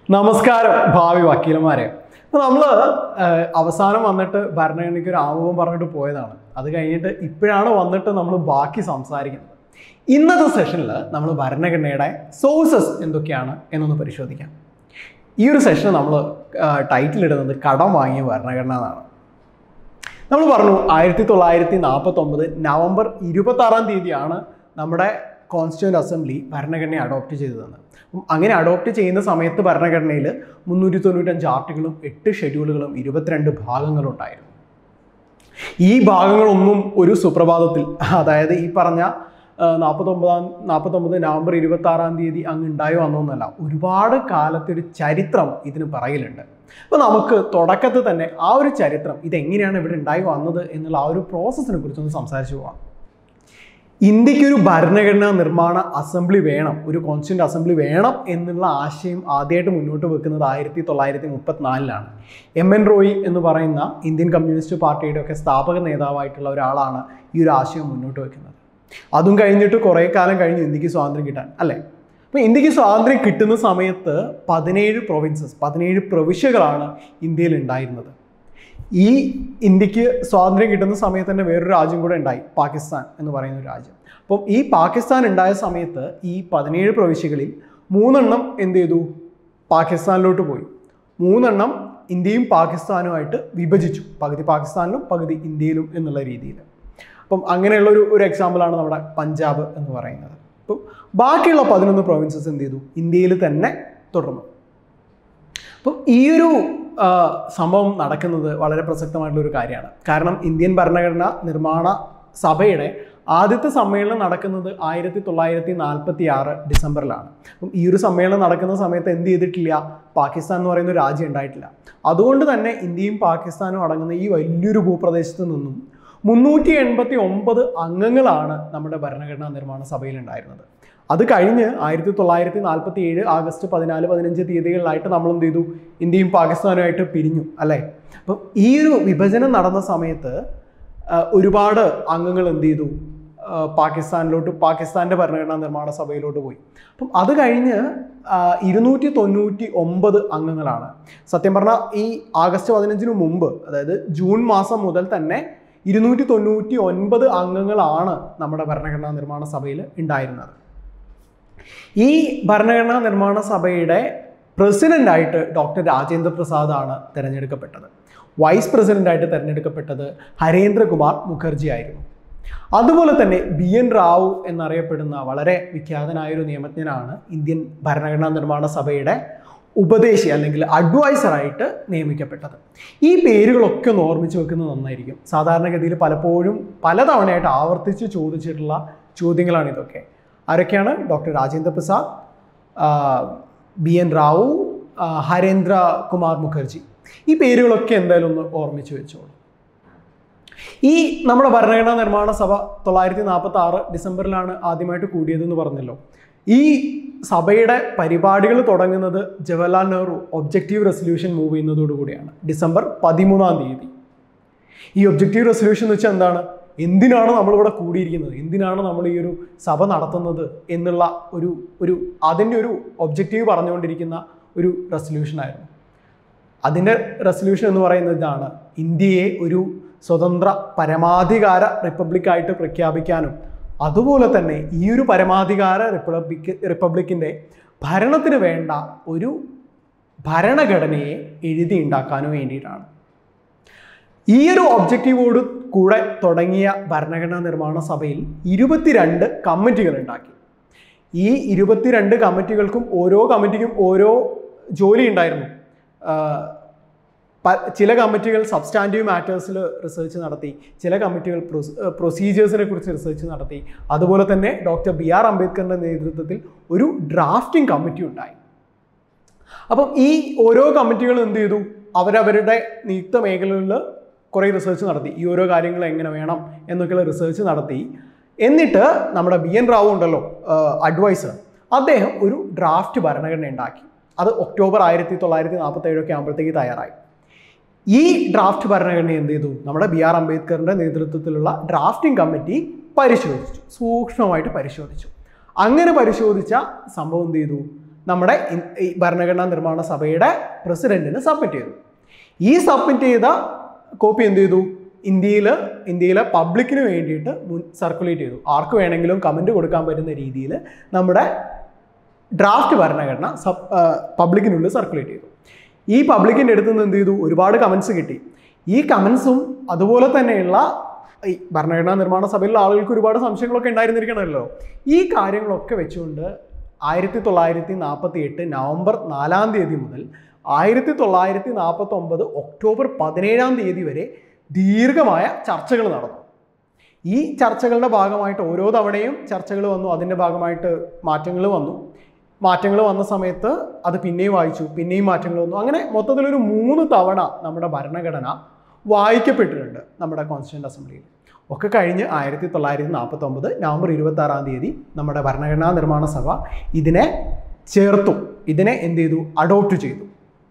നമസ്കാരം ഭാവി വക്കീലന്മാരെ അപ്പോൾ നമ്മൾ അവസാനം വന്നിട്ട് ഭരണഘടനയ്ക്ക് ഒരു ആമുഖം പറഞ്ഞിട്ട് പോയതാണ് അത് കഴിഞ്ഞിട്ട് ഇപ്പോഴാണ് വന്നിട്ട് നമ്മൾ ബാക്കി സംസാരിക്കുന്നത് ഇന്നത്തെ സെഷനിൽ നമ്മൾ ഭരണഘടനയുടെ സോഴ്സസ് എന്തൊക്കെയാണ് എന്നൊന്ന് പരിശോധിക്കാം ഈ ഒരു സെഷൻ നമ്മൾ ടൈറ്റിൽ ഇടുന്നത് കടം വാങ്ങിയ ഭരണഘടന എന്നാണ് നമ്മൾ പറഞ്ഞു ആയിരത്തി തൊള്ളായിരത്തി നാൽപ്പത്തൊമ്പത് നവംബർ ഇരുപത്തി ആറാം തീയതിയാണ് നമ്മുടെ കോൺസ്റ്റിറ്റ്യൂന്റ് അസംബ്ലി ഭരണഘടനയെ അഡോപ്റ്റ് ചെയ്തതെന്ന് അപ്പം അങ്ങനെ അഡോപ്റ്റ് ചെയ്യുന്ന സമയത്ത് ഭരണഘടനയിൽ മുന്നൂറ്റി തൊണ്ണൂറ്റഞ്ച് ആർട്ടിക്കിളും എട്ട് ഷെഡ്യൂളുകളും ഇരുപത്തിരണ്ട് ഭാഗങ്ങളും ഉണ്ടായിരുന്നു ഈ ഭാഗങ്ങളൊന്നും ഒരു സുപ്രഭാതത്തിൽ അതായത് ഈ പറഞ്ഞ നാൽപ്പത്തൊമ്പതാം നാൽപ്പത്തൊമ്പത് നവംബർ ഇരുപത്തി ആറാം തീയതി അങ്ങ് ഉണ്ടായി വന്നൊന്നല്ല ഒരുപാട് കാലത്തെ ഒരു ചരിത്രം ഇതിന് പറയലുണ്ട് അപ്പോൾ നമുക്ക് തുടക്കത്തിൽ തന്നെ ആ ഒരു ചരിത്രം ഇതെങ്ങനെയാണ് ഇവിടെ ഉണ്ടായി വന്നത് എന്നുള്ള ആ ഒരു പ്രോസസ്സിനെ കുറിച്ചൊന്ന് സംസാരിച്ചു പോവാം ഇന്ത്യക്ക് ഒരു ഭരണഘടനാ നിർമ്മാണ അസംബ്ലി വേണം ഒരു കോൺസ്റ്റിറ്റ്യൂന്റ് അസംബ്ലി വേണം എന്നുള്ള ആശയം ആദ്യമായിട്ട് മുന്നോട്ട് വെക്കുന്നത് ആയിരത്തി തൊള്ളായിരത്തി മുപ്പത്തിനാലിലാണ് എം എൻ റോയി എന്ന് പറയുന്ന ഇന്ത്യൻ കമ്മ്യൂണിസ്റ്റ് പാർട്ടിയുടെ ഒക്കെ സ്ഥാപക നേതാവായിട്ടുള്ള ഒരാളാണ് ഈ ഒരു ആശയം മുന്നോട്ട് വെക്കുന്നത് അതും കഴിഞ്ഞിട്ട് കുറേ കാലം കഴിഞ്ഞു ഇന്ത്യക്ക് സ്വാതന്ത്ര്യം കിട്ടാൻ അല്ലേ അപ്പോൾ ഇന്ത്യക്ക് സ്വാതന്ത്ര്യം കിട്ടുന്ന സമയത്ത് പതിനേഴ് പ്രൊവിൻസസ് പതിനേഴ് പ്രവിശ്യകളാണ് ഇന്ത്യയിൽ ഉണ്ടായിരുന്നത് ഈ ഇന്ത്യക്ക് സ്വാതന്ത്ര്യം കിട്ടുന്ന സമയത്ത് തന്നെ വേറൊരു രാജ്യം കൂടെ ഉണ്ടായി പാകിസ്ഥാൻ എന്ന് പറയുന്ന ഒരു രാജ്യം അപ്പം ഈ പാകിസ്ഥാൻ ഉണ്ടായ സമയത്ത് ഈ പതിനേഴ് പ്രവിശ്യകളിൽ മൂന്നെണ്ണം എന്ത് ചെയ്തു പാകിസ്ഥാനിലോട്ട് പോയി മൂന്നെണ്ണം ഇന്ത്യയും പാകിസ്ഥാനുമായിട്ട് വിഭജിച്ചു പകുതി പാകിസ്ഥാനിലും പകുതി ഇന്ത്യയിലും എന്നുള്ള രീതിയിൽ അപ്പം അങ്ങനെയുള്ള ഒരു ഒരു എക്സാമ്പിളാണ് നമ്മുടെ പഞ്ചാബ് എന്ന് പറയുന്നത് അപ്പം ബാക്കിയുള്ള പതിനൊന്ന് പ്രൊവിൻസസ് എന്ത് ചെയ്തു ഇന്ത്യയിൽ തന്നെ തുടർന്നു അപ്പം ഈ ഒരു ആ, സംഭവം നടക്കുന്നത് വളരെ പ്രസക്തമായിട്ടുള്ള ഒരു കാര്യമാണ് കാരണം ഇന്ത്യൻ ഭരണഘടന നിർമ്മാണ സഭയുടെ ആദ്യത്തെ സമ്മേളനം നടക്കുന്നത് ആയിരത്തി തൊള്ളായിരത്തി നാൽപ്പത്തി ആറ് ഡിസംബറിലാണ് അപ്പം ഈ ഒരു സമ്മേളനം നടക്കുന്ന സമയത്ത് എന്ത് ചെയ്തിട്ടില്ല പാകിസ്ഥാൻ എന്ന് പറയുന്ന ഒരു രാജ്യം ഉണ്ടായിട്ടില്ല അതുകൊണ്ട് തന്നെ ഇന്ത്യയും പാകിസ്ഥാനും അടങ്ങുന്ന ഈ വലിയൊരു ഭൂപ്രദേശത്ത് നിന്നും മുന്നൂറ്റി എൺപത്തി ഒമ്പത് അംഗങ്ങളാണ് നമ്മുടെ ഭരണഘടനാ നിർമ്മാണ സഭയിൽ ഉണ്ടായിരുന്നത് അത് കഴിഞ്ഞ് ആയിരത്തി തൊള്ളായിരത്തി നാൽപ്പത്തി ഏഴ് ആഗസ്റ്റ് പതിനാല് പതിനഞ്ച് തീയതികളിലായിട്ട് നമ്മൾ എന്ത് ചെയ്തു ഇന്ത്യയും പാകിസ്ഥാനുമായിട്ട് പിരിഞ്ഞു അല്ലേ അപ്പം ഈ ഒരു വിഭജനം നടന്ന സമയത്ത് ആ, ഒരുപാട് അംഗങ്ങൾ എന്ത് ചെയ്തു ആ, പാകിസ്ഥാനിലോട്ട് പാകിസ്ഥാൻ്റെ ഭരണഘടനാ നിർമ്മാണ സഭയിലോട്ട് പോയി അപ്പം അത് കഴിഞ്ഞ് ഇരുന്നൂറ്റി തൊണ്ണൂറ്റി ഒമ്പത് അംഗങ്ങളാണ് സത്യം പറഞ്ഞാൽ ഈ ആഗസ്റ്റ് പതിനഞ്ചിന് മുമ്പ് അതായത് ജൂൺ മാസം മുതൽ തന്നെ ഇരുന്നൂറ്റി തൊണ്ണൂറ്റി ഒൻപത് അംഗങ്ങളാണ് നമ്മുടെ ഭരണഘടനാ നിർമ്മാണ സഭയിൽ ഉണ്ടായിരുന്നത് ഈ ഭരണഘടനാ നിർമ്മാണ സഭയുടെ പ്രസിഡൻ്റായിട്ട് ഡോക്ടർ രാജേന്ദ്ര പ്രസാദ് ആണ് തിരഞ്ഞെടുക്കപ്പെട്ടത് വൈസ് പ്രസിഡൻ്റായിട്ട് തിരഞ്ഞെടുക്കപ്പെട്ടത് ഹരേന്ദ്രകുമാർ മുഖർജി ആയിരുന്നു അതുപോലെ തന്നെ ബി എൻ റാവു എന്നറിയപ്പെടുന്ന വളരെ വിഖ്യാതനായ ഒരു നിയമജ്ഞനാണ് ഇന്ത്യൻ ഭരണഘടനാ നിർമ്മാണ സഭയുടെ ഉപദേശി അല്ലെങ്കിൽ അഡ്വൈസറായിട്ട് നിയമിക്കപ്പെട്ടത് ഈ പേരുകളൊക്കെ ഒന്ന് ഓർമ്മിച്ച് വെക്കുന്നത് നന്നായിരിക്കും സാധാരണഗതിയിൽ പലപ്പോഴും പലതവണയായിട്ട് ആവർത്തിച്ച് ചോദിച്ചിട്ടുള്ള ചോദ്യങ്ങളാണ് ഇതൊക്കെ ആരൊക്കെയാണ് ഡോക്ടർ രാജേന്ദ്ര പ്രസാദ് ആ, ബി എൻ റാവു ആ, ഹരേന്ദ്ര കുമാർ മുഖർജി ഈ പേരുകളൊക്കെ എന്തായാലും ഒന്ന് ഓർമ്മിച്ച് വെച്ചോളൂ ഈ നമ്മുടെ ഭരണഘടനാ നിർമ്മാണ സഭ തൊള്ളായിരത്തി നാൽപ്പത്തി ആറ് ഡിസംബറിലാണ് ആദ്യമായിട്ട് കൂടിയതെന്ന് പറഞ്ഞല്ലോ ഈ സഭയുടെ പരിപാടികൾ തുടങ്ങുന്നത് Jawaharlal Nehru objective resolution move ചെയ്യുന്നതോടുകൂടിയാണ് ഡിസംബർ പതിമൂന്നാം തീയതി ഈ ഒബ്ജക്റ്റീവ് റെസൊല്യൂഷൻ എന്ന് വെച്ചാൽ എന്താണ് എന്തിനാണ് നമ്മളിവിടെ കൂടിയിരിക്കുന്നത് എന്തിനാണ് നമ്മൾ ഈ ഒരു സഭ നടത്തുന്നത് എന്നുള്ള ഒരു ഒരു അതിൻ്റെ ഒരു ഒബ്ജക്റ്റീവ് പറഞ്ഞുകൊണ്ടിരിക്കുന്ന ഒരു റെസൊല്യൂഷൻ ആയിരുന്നു അതിൻ്റെ റെസൊല്യൂഷൻ എന്ന് പറയുന്നത് ഇതാണ് ഇന്ത്യയെ ഒരു സ്വതന്ത്ര പരമാധികാര റിപ്പബ്ലിക്കായിട്ട് പ്രഖ്യാപിക്കാനും അതുപോലെ തന്നെ ഈ ഒരു പരമാധികാര റിപ്പബ്ലിക് റിപ്പബ്ലിക്കിൻ്റെ ഭരണത്തിന് വേണ്ട ഒരു ഭരണഘടനയെ എഴുതി ഉണ്ടാക്കാനും വേണ്ടിയിട്ടാണ് ഈ ഒരു ഒബ്ജക്റ്റീവോട് കൂടെ തുടങ്ങിയ ഭരണഘടനാ നിർമ്മാണ സഭയിൽ ഇരുപത്തിരണ്ട് കമ്മിറ്റികൾ ഉണ്ടാക്കി ഈ ഇരുപത്തിരണ്ട് കമ്മിറ്റികൾക്കും ഓരോ കമ്മിറ്റിക്കും ഓരോ ജോലി ഉണ്ടായിരുന്നു ആഹ് പ- ചില കമ്മിറ്റികൾ സബ്സ്റ്റാൻറ്റീവ് മാറ്റേഴ്സിൽ റിസർച്ച് നടത്തി ചില കമ്മിറ്റികൾ പ്രൊസീജിയേഴ്സിനെ കുറിച്ച് റിസർച്ച് നടത്തി അതുപോലെ തന്നെ ഡോക്ടർ ബി ആർ അംബേദ്കറിൻ്റെ നേതൃത്വത്തിൽ ഒരു ഡ്രാഫ്റ്റിംഗ് കമ്മിറ്റി ഉണ്ടായി അപ്പം ഈ ഓരോ കമ്മിറ്റികളും എന്ത് ചെയ്തു അവരവരുടെ നിയുക്ത മേഖലകളിൽ കുറേ റിസർച്ച് നടത്തി ഈ ഓരോ കാര്യങ്ങൾ എങ്ങനെ വേണം എന്നൊക്കെയുള്ള റിസർച്ച് നടത്തി എന്നിട്ട് നമ്മുടെ ബി എൻ റാവു ഉണ്ടല്ലോ അഡ്വൈസർ അദ്ദേഹം ഒരു ഡ്രാഫ്റ്റ് ഭരണഘടന ഉണ്ടാക്കി അത് ഒക്ടോബർ ആയിരത്തി തൊള്ളായിരത്തി നാൽപ്പത്തി ഏഴൊക്കെ ആകുമ്പോഴത്തേക്ക് തയ്യാറായി ഈ ഡ്രാഫ്റ്റ് ഭരണഘടന എന്ത് ചെയ്തു നമ്മുടെ ബി ആർ അംബേദ്കറിന്റെ നേതൃത്വത്തിലുള്ള ഡ്രാഫ്റ്റിംഗ് കമ്മിറ്റി പരിശോധിച്ചു സൂക്ഷ്മമായിട്ട് പരിശോധിച്ചു അങ്ങനെ പരിശോധിച്ച സംഭവം എന്ത് ചെയ്തു നമ്മുടെ ഇൻ- ഈ ഭരണഘടനാ നിർമ്മാണ സഭയുടെ പ്രസിഡന്റിന് സബ്മിറ്റ് ചെയ്തു ഈ സബ്മിറ്റ് ചെയ്ത കോപ്പി എന്ത് ചെയ്തു ഇന്ത്യയിൽ ഇന്ത്യയിലെ പബ്ലിക്കിന് വേണ്ടിയിട്ട് മുൻ സർക്കുലേറ്റ് ചെയ്തു ആർക്ക് വേണമെങ്കിലും കമൻറ്റ് കൊടുക്കാൻ പറ്റുന്ന രീതിയിൽ നമ്മുടെ ഡ്രാഫ്റ്റ് ഭരണഘടന സബ് പബ്ലിക്കിനുള്ളിൽ സർക്കുലേറ്റ് ചെയ്തു ഈ പബ്ലിക്കിൻ്റെ അടുത്ത് നിന്ന് എന്ത് ചെയ്തു ഒരുപാട് കമൻസ് കിട്ടി ഈ കമൻസും അതുപോലെ തന്നെയുള്ള ഈ ഭരണഘടനാ നിർമ്മാണ സഭയിലുള്ള ആളുകൾക്ക് ഒരുപാട് സംശയങ്ങളൊക്കെ ഉണ്ടായിരുന്നിരിക്കണമല്ലോ ഈ കാര്യങ്ങളൊക്കെ വെച്ചുകൊണ്ട് ആയിരത്തി തൊള്ളായിരത്തി നാൽപ്പത്തി എട്ട് നവംബർ നാലാം തീയതി മുതൽ ആയിരത്തി തൊള്ളായിരത്തി നാൽപ്പത്തി ഒമ്പത് ഒക്ടോബർ പതിനേഴാം തീയതി വരെ ദീർഘമായ ചർച്ചകൾ നടന്നു ഈ ചർച്ചകളുടെ ഭാഗമായിട്ട് ഓരോ തവണയും ചർച്ചകൾ വന്നു അതിൻ്റെ ഭാഗമായിട്ട് മാറ്റങ്ങൾ വന്നു മാറ്റങ്ങൾ വന്ന സമയത്ത് അത് പിന്നെയും വായിച്ചു പിന്നെയും മാറ്റങ്ങൾ വന്നു അങ്ങനെ മൊത്തത്തിലൊരു മൂന്ന് തവണ നമ്മുടെ ഭരണഘടന വായിക്കപ്പെട്ടിട്ടുണ്ട് നമ്മുടെ കോൺസ്റ്റിറ്റ്യൂന്റ് അസംബ്ലിയിൽ ഒക്കെ കഴിഞ്ഞ് ആയിരത്തി തൊള്ളായിരത്തി നാൽപ്പത്തി ഒമ്പത് നവംബർ ഇരുപത്തി ആറാം തീയതി നമ്മുടെ ഭരണഘടനാ നിർമ്മാണ സഭ ഇതിനെ ചേർത്തു ഇതിനെ എന്ത് ചെയ്തു അഡോപ്റ്റ് ചെയ്തു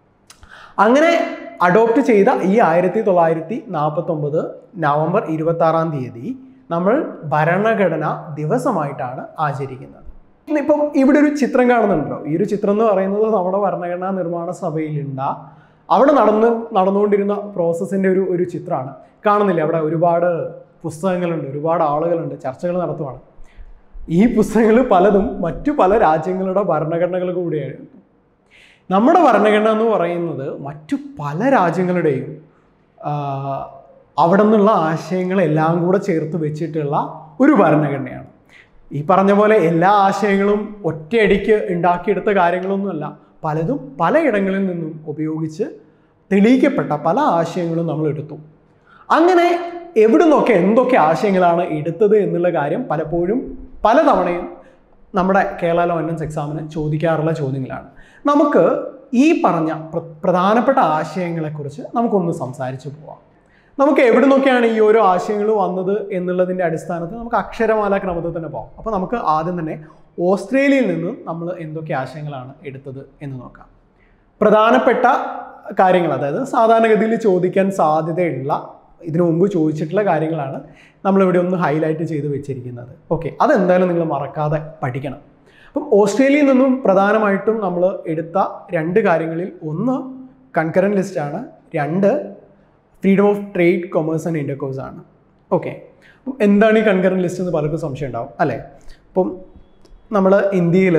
അങ്ങനെ അഡോപ്റ്റ് ചെയ്ത ഈ ആയിരത്തി തൊള്ളായിരത്തി നാൽപ്പത്തൊമ്പത് നവംബർ ഇരുപത്തി ആറാം തീയതി നമ്മൾ ഭരണഘടന ദിവസമായിട്ടാണ് ആചരിക്കുന്നത് ഇപ്പം ഇവിടെ ഒരു ചിത്രം കാണുന്നുണ്ടല്ലോ ഈ ഒരു ചിത്രം എന്ന് പറയുന്നത് നമ്മുടെ ഭരണഘടനാ നിർമ്മാണ സഭയിലുണ്ട അവിടെ നടന്ന് നടന്നുകൊണ്ടിരുന്ന പ്രോസസ്സിൻ്റെ ഒരു ഒരു ചിത്രമാണ് കാണുന്നില്ല അവിടെ ഒരുപാട് പുസ്തകങ്ങളുണ്ട് ഒരുപാട് ആളുകളുണ്ട് ചർച്ചകൾ നടത്തുവാണ് ഈ പുസ്തകങ്ങൾ പലതും മറ്റു പല രാജ്യങ്ങളുടെ ഭരണഘടനകൾ കൂടിയാണ് നമ്മുടെ ഭരണഘടന എന്ന് പറയുന്നത് മറ്റു പല രാജ്യങ്ങളുടെയും ആ, അവിടെ നിന്നുള്ള ആശയങ്ങളെല്ലാം കൂടെ ചേർത്ത് വെച്ചിട്ടുള്ള ഒരു ഭരണഘടനയാണ് ഈ പറഞ്ഞ പോലെ എല്ലാ ആശയങ്ങളും ഒറ്റയടിക്ക് ഉണ്ടാക്കിയെടുത്ത കാര്യങ്ങളൊന്നുമല്ല പലതും പലയിടങ്ങളിൽ നിന്നും ഉപയോഗിച്ച് തെളിയിക്കപ്പെട്ട പല ആശയങ്ങളും നമ്മൾ എടുത്തു അങ്ങനെ എവിടെ നിന്നൊക്കെ എന്തൊക്കെ ആശയങ്ങളാണ് എടുത്തത് എന്നുള്ള കാര്യം പലപ്പോഴും പലതവണയും നമ്മുടെ കേരള ലോ എൻട്രൻസ് എക്സാമിന് ചോദിക്കാറുള്ള ചോദ്യങ്ങളാണ് നമുക്ക് ഈ പറഞ്ഞ പ്ര- പ്രധാനപ്പെട്ട ആശയങ്ങളെക്കുറിച്ച് നമുക്കൊന്ന് സംസാരിച്ചു പോവാം നമുക്ക് എവിടെ നിന്നൊക്കെയാണ് ഈ ഓരോ ആശയങ്ങൾ വന്നത് എന്നുള്ളതിൻ്റെ അടിസ്ഥാനത്തിൽ നമുക്ക് അക്ഷരമാല ക്രമത്തിൽ തന്നെ പോകാം അപ്പോൾ നമുക്ക് ആദ്യം തന്നെ ഓസ്ട്രേലിയയിൽ നിന്ന് നമ്മൾ എന്തൊക്കെ ആശയങ്ങളാണ് എടുത്തത് എന്ന് നോക്കാം പ്രധാനപ്പെട്ട കാര്യങ്ങൾ അതായത് സാധാരണഗതിയിൽ ചോദിക്കാൻ സാധ്യതയുള്ള ഇതിനു മുമ്പ് ചോദിച്ചിട്ടുള്ള കാര്യങ്ങളാണ് നമ്മളിവിടെ ഒന്ന് ഹൈലൈറ്റ് ചെയ്ത് വെച്ചിരിക്കുന്നത് ഓക്കെ അതെന്തായാലും നിങ്ങൾ മറക്കാതെ പഠിക്കണം അപ്പം ഓസ്ട്രേലിയയിൽ നിന്നും പ്രധാനമായിട്ടും നമ്മൾ എടുത്ത രണ്ട് കാര്യങ്ങളിൽ ഒന്ന് കൺകറൻ ലിസ്റ്റാണ് രണ്ട് freedom of trade commerce and intercourse ആണ് ഓക്കെ അപ്പം എന്താണ് ഈ കൺകറൻ ലിസ്റ്റ് എന്ന് പലർക്കും സംശയം ഉണ്ടാവും അല്ലേ അപ്പം നമ്മൾ ഇന്ത്യയിൽ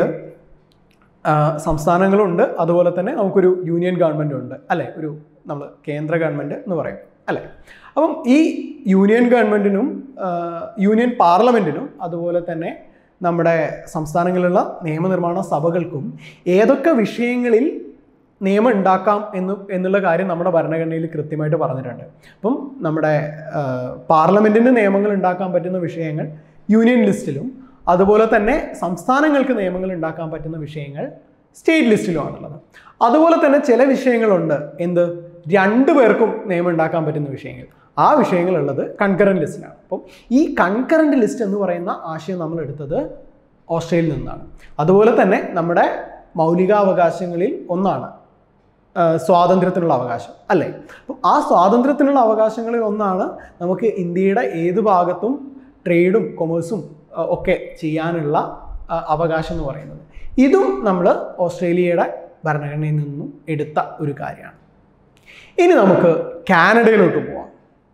സംസ്ഥാനങ്ങളുണ്ട് അതുപോലെ തന്നെ നമുക്കൊരു യൂണിയൻ ഗവൺമെൻറ് ഉണ്ട് അല്ലേ ഒരു നമ്മൾ കേന്ദ്ര ഗവൺമെൻറ് എന്ന് പറയും അല്ലേ അപ്പം ഈ യൂണിയൻ ഗവൺമെൻറ്റിനും യൂണിയൻ പാർലമെൻറ്റിനും അതുപോലെ തന്നെ നമ്മുടെ സംസ്ഥാനങ്ങളിലുള്ള നിയമനിർമ്മാണ സഭകൾക്കും ഏതൊക്കെ വിഷയങ്ങളിൽ നിയമം ഉണ്ടാക്കാം എന്ന് എന്നുള്ള കാര്യം നമ്മുടെ ഭരണഘടനയിൽ കൃത്യമായിട്ട് പറഞ്ഞിട്ടുണ്ട് അപ്പം നമ്മുടെ പാർലമെൻറ്റിന് നിയമങ്ങൾ ഉണ്ടാക്കാൻ പറ്റുന്ന വിഷയങ്ങൾ യൂണിയൻ ലിസ്റ്റിലും അതുപോലെ തന്നെ സംസ്ഥാനങ്ങൾക്ക് നിയമങ്ങൾ ഉണ്ടാക്കാൻ പറ്റുന്ന വിഷയങ്ങൾ സ്റ്റേറ്റ് ലിസ്റ്റിലുമാണുള്ളത് അതുപോലെ തന്നെ ചില വിഷയങ്ങളുണ്ട് എന്ത് രണ്ടു പേർക്കും നിയമം ഉണ്ടാക്കാൻ പറ്റുന്ന വിഷയങ്ങൾ ആ വിഷയങ്ങളുള്ളത് കൺകറൻറ്റ് ലിസ്റ്റിലാണ് അപ്പം ഈ കൺകറൻറ്റ് ലിസ്റ്റ് എന്ന് പറയുന്ന ആശയം നമ്മൾ എടുത്തത് ഓസ്ട്രേലിയയിൽ നിന്നാണ് അതുപോലെ തന്നെ നമ്മുടെ മൗലികാവകാശങ്ങളിൽ ഒന്നാണ് ആ, സ്വാതന്ത്ര്യത്തിനുള്ള അവകാശം അല്ലേ അപ്പം ആ സ്വാതന്ത്ര്യത്തിനുള്ള അവകാശങ്ങളിൽ ഒന്നാണ് നമുക്ക് ഇന്ത്യയുടെ ഏത് ഭാഗത്തും ട്രേഡും കൊമേഴ്സും ആ, ഒക്കെ ചെയ്യാനുള്ള ആ, അവകാശം എന്ന് പറയുന്നത് ഇതും നമ്മൾ ഓസ്ട്രേലിയയുടെ ഭരണഘടനയിൽ നിന്നും എടുത്ത ഒരു കാര്യമാണ് ഇനി നമുക്ക് കാനഡയിലോട്ട് പോവാം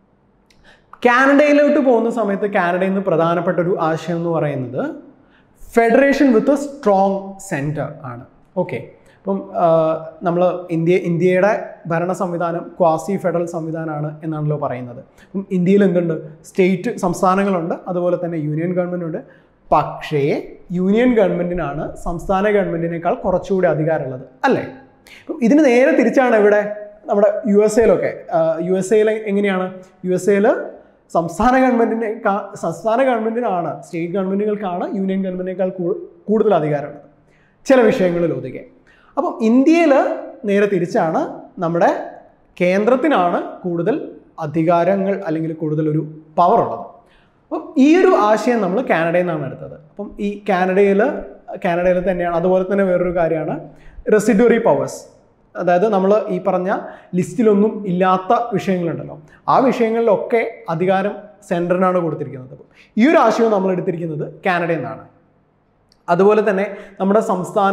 കാനഡയിലോട്ട് പോകുന്ന സമയത്ത് കാനഡയിൽ നിന്ന് പ്രധാനപ്പെട്ട ഒരു ആശയം എന്ന് പറയുന്നത് federation with a strong centre ആണ് ഓക്കെ അപ്പം നമ്മൾ ഇന്ത്യ ഇന്ത്യയുടെ ഭരണ സംവിധാനം ക്വാസി ഫെഡറൽ സംവിധാനമാണ് എന്നാണല്ലോ പറയുന്നത് അപ്പം ഇന്ത്യയിൽ എന്തുണ്ട് സ്റ്റേറ്റ് സംസ്ഥാനങ്ങളുണ്ട് അതുപോലെ തന്നെ യൂണിയൻ ഗവൺമെൻറ് ഉണ്ട് പക്ഷേ യൂണിയൻ ഗവൺമെൻറ്റിനാണ് സംസ്ഥാന ഗവൺമെൻറ്റിനേക്കാൾ കുറച്ചുകൂടി അധികാരമുള്ളത് അല്ലേ അപ്പം ഇതിന് നേരെ തിരിച്ചാണ് ഇവിടെ നമ്മുടെ യു എസ് എയിലൊക്കെ യു എസ് എയിൽ എങ്ങനെയാണ് യു എസ് എയിൽ സംസ്ഥാന ഗവൺമെൻറ്റിനെ സംസ്ഥാന ഗവൺമെൻറ്റിനാണ് സ്റ്റേറ്റ് ഗവൺമെൻറ്റുകൾക്കാണ് യൂണിയൻ ഗവൺമെൻറ്റിനേക്കാൾ കൂ- കൂടുതൽ അധികാരമുള്ളത് ചില വിഷയങ്ങളിൽ ഒതുക്കെ അപ്പം ഇന്ത്യയിൽ നേരെ തിരിച്ചാണ് നമ്മുടെ കേന്ദ്രത്തിനാണ് കൂടുതൽ അധികാരങ്ങൾ അല്ലെങ്കിൽ കൂടുതൽ ഒരു പവർ ഉള്ളത് അപ്പം ഈ ഒരു ആശയം നമ്മൾ കാനഡയിൽ നിന്നാണ് എടുത്തത് അപ്പം ഈ കാനഡയിൽ കാനഡയിൽ തന്നെയാണ് അതുപോലെ തന്നെ വേറൊരു കാര്യമാണ് റെസിഡറി പവേഴ്സ് അതായത് നമ്മൾ ഈ പറഞ്ഞ ലിസ്റ്റിലൊന്നും ഇല്ലാത്ത വിഷയങ്ങളുണ്ടല്ലോ ആ വിഷയങ്ങളിലൊക്കെ അധികാരം സെൻറ്ററിനാണ് കൊടുത്തിരിക്കുന്നത് അപ്പം ഈ ഒരു ആശയം നമ്മൾ എടുത്തിരിക്കുന്നത് കാനഡയിൽ നിന്നാണ് അതുപോലെ തന്നെ നമ്മുടെ സംസ്ഥാന